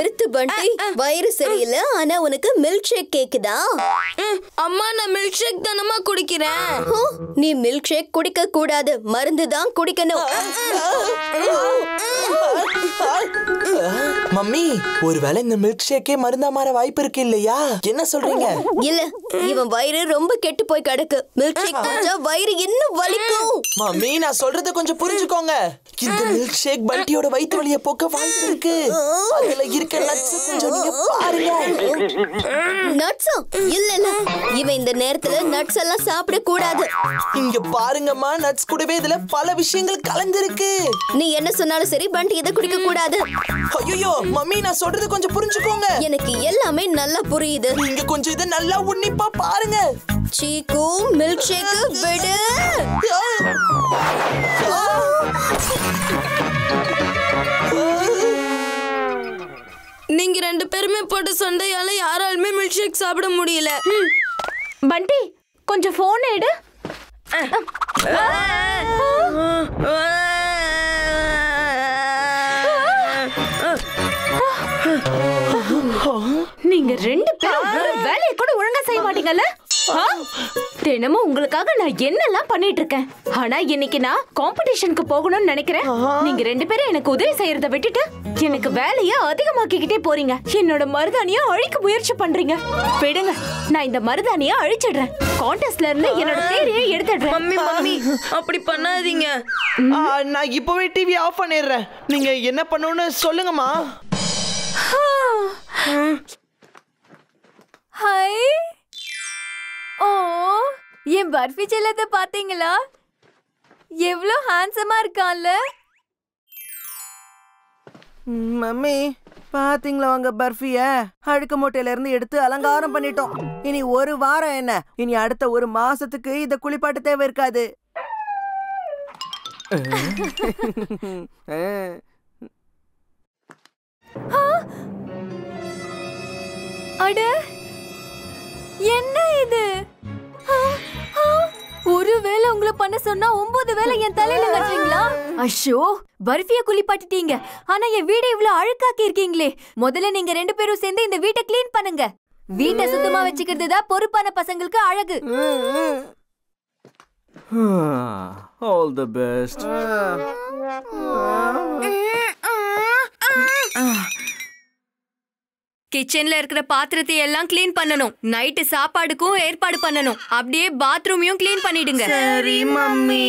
நிறுத்து பண்டி வயிறு சரியில்லை ஆனா உனக்கு மில்க் ஷேக் கேக்குதா ம், அம்மா நான் மில்க் ஷேக் தானம்மா குடிக்கிறேன் ஹோ, நீ மில்க் ஷேக் குடிக்க கூடாது மருந்து தான் குடிக்கணும் மம்மி ஒருவேளை இந்த மில்க் ஷேக்கே மருந்தா மாற வாய்ப்பு இருக்கு இல்லையா என்ன சொல்றீங்க இல்ல இவன் வயிறு ரொம்ப கெட்டு போய் கிடக்கு மில்க் ஷேக் குடிச்சா வயிறு இன்னும் வலிக்கும் மம்மி நான் சொல்றத கொஞ்சம் புரிஞ்சுக்கோங்க இந்த மில்க் ஷேக் பண்டியோட வயிற்று வலிய போக்க வாய்ப்பு இருக்கு அதுல இருக்க நட்ஸ் கொஞ்சம் நீங்க பாருங்க நட்ஸா இல்ல இல்ல இவன் இந்த நேரத்துல நட்ஸ் எல்லாம் சாப்பிட கூடாது இங்க பாருங்கம்மா நட்ஸ் கூடவே இதுல பல விஷயங்கள் கலந்திருக்கு நீ என்ன சொன்னாலும் சரி பண்டி இதை குடிக்க கூடாது ஐயோ மம்மி நான் சொல்றது கொஞ்சம் புரிஞ்சுக்கோங்க எனக்கு எல்லாமே நல்லா புரியுது நீங்க கொஞ்சம் இதை நல்லா உன்னிப்பா பாருங்க சீக்கு மில்க் ஷேக் விடு நீங்க ரெண்டு பேருமே போட்ட சண்டையால யாராலுமே மில்க் ஷேக் சாப்பிட முடியல பண்டி கொஞ்சம் போன் எடு நீங்க ரெண்டு பேரும் ஒரு வேலையை கூட ஒழுங்கா செய்ய மாட்டீங்கல்ல ஆ? தினமும் உங்களுக்காக நான் என்னெல்லாம் பண்ணிட்டு இருக்கேன் ஆனா இன்னைக்கு நான் காம்படிஷனுக்கு போகணும்னு நினைக்கிறேன் நீங்க ரெண்டு பேரும் எனக்கு உதவி செய்யறத விட்டுட்டு எனக்கு வேலைய அதிகமாக்கிக்கிட்டே போறீங்க என்னோட மருதாணிய அழிக்க முயற்சி பண்றீங்க விடுங்க நான் இந்த மருதாணிய அழிச்சிடுறேன் கான்டெஸ்ட்ல இருந்து என்னோட பேரையே எடுத்துடுறேன் மம்மி மம்மி அப்படி பண்ணாதீங்க ஆ, நான் இப்பவே டிவி ஆஃப் பண்ணிடுறேன் நீங்க என்ன பண்ணணும்னு சொல்லுங்கம்மா ஹாய் ஓ என் பர்ஃபி செல்லத்தை பாத்தீங்களா எவ்வளோ ஹேண்ட்ஸமா இருக்கான்ல மம்மி பாத்தீங்களா உங்க பர்ஃபிய அழுக்கு மூட்டையில இருந்து எடுத்து அலங்காரம் பண்ணிட்டோம் இனி ஒரு வாரம் என்ன இனி அடுத்த ஒரு மாசத்துக்கு இத குளிப்பாட்ட தேவை இருக்காது அட என்ன இது ஆ, ஆ, ஒரு வேளை உங்களை பண்ண சொன்னா ஒன்பது வேளை என் தலையில கட்டுறீங்களா அஷோ பர்ஃபிய குளிப்பாட்டிட்டீங்க ஆனா என் வீடை இவ்வளவு அழுக்காக்கி இருக்கீங்களே முதல்ல நீங்க ரெண்டு பேரும் சேர்ந்து இந்த வீட்டை க்ளீன் பண்ணுங்க வீட்டை சுத்தமா வச்சுக்கிறது தான் பொறுப்பான பசங்களுக்கு அழகு ஆல் தி பெஸ்ட் கிச்சன்ல இருக்கிற பாத்திரத்தை எல்லாம் க்ளீன் பண்ணணும் நைட்டு சாப்பாடுக்கும் ஏற்பாடு பண்ணணும் அப்படியே பாத்ரூமையும் க்ளீன் பண்ணிடுங்க சரி மம்மி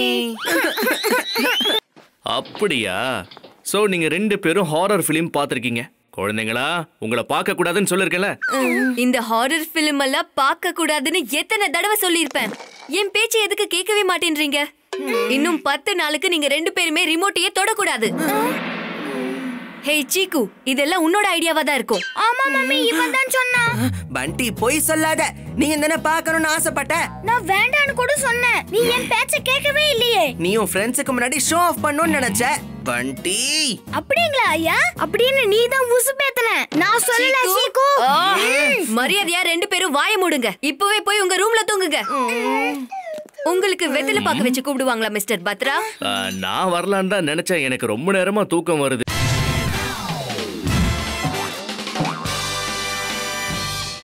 அப்படியா சோ நீங்க ரெண்டு பேரும் ஹாரர் ஃபிலிம் பார்த்திருக்கீங்க குழந்தைங்களா உங்களை பார்க்க கூடாதுன்னு சொல்லிருக்கேன்ல இந்த ஹாரர் ஃபிலிம் எல்லாம் பார்க்க கூடாதுன்னு எத்தனை தடவை சொல்லியிருப்பேன் என் பேச்சு எதுக்கு கேட்கவே மாட்டேன்றீங்க இன்னும் பத்து நாளுக்கு நீங்க ரெண்டு பேருமே ரிமோட்டையே தொடக்கூடாது ஹே சீக்கு இதெல்லாம் உன்னோட ஐடியாவா தான் இருக்கும் ஆமா மம்மி இவன் தான் சொன்னான் பண்டி பொய் சொல்லாத நீங்க தானே பார்க்கணும்னு ஆசைப்பட்ட நான் வேண்டான்னு கூட சொன்னேன் நீ என் பேச்ச கேட்கவே இல்லையே நீ உன் ஃப்ரெண்ட்ஸுக்கு முன்னாடி ஷோ ஆஃப் பண்ணணும்னு நினைச்ச பண்டி அப்படிங்களா ஐயா அப்படின்னு நீ தான் உசுப்பேத்தன நான் சொல்லல சீக்கு ஆ, மரியாதையா ரெண்டு பேரும் வாய மூடுங்க இப்பவே போய் உங்க ரூம்ல தூங்குங்க உங்களுக்கு வெத்தலை பாக்க வச்சு கூப்பிடுவாங்களா மிஸ்டர் பத்ரா ஆ, நான் வரலான்னு தான் நினைச்சேன் எனக்கு ரொம்ப நேரமா தூக்கம் வருது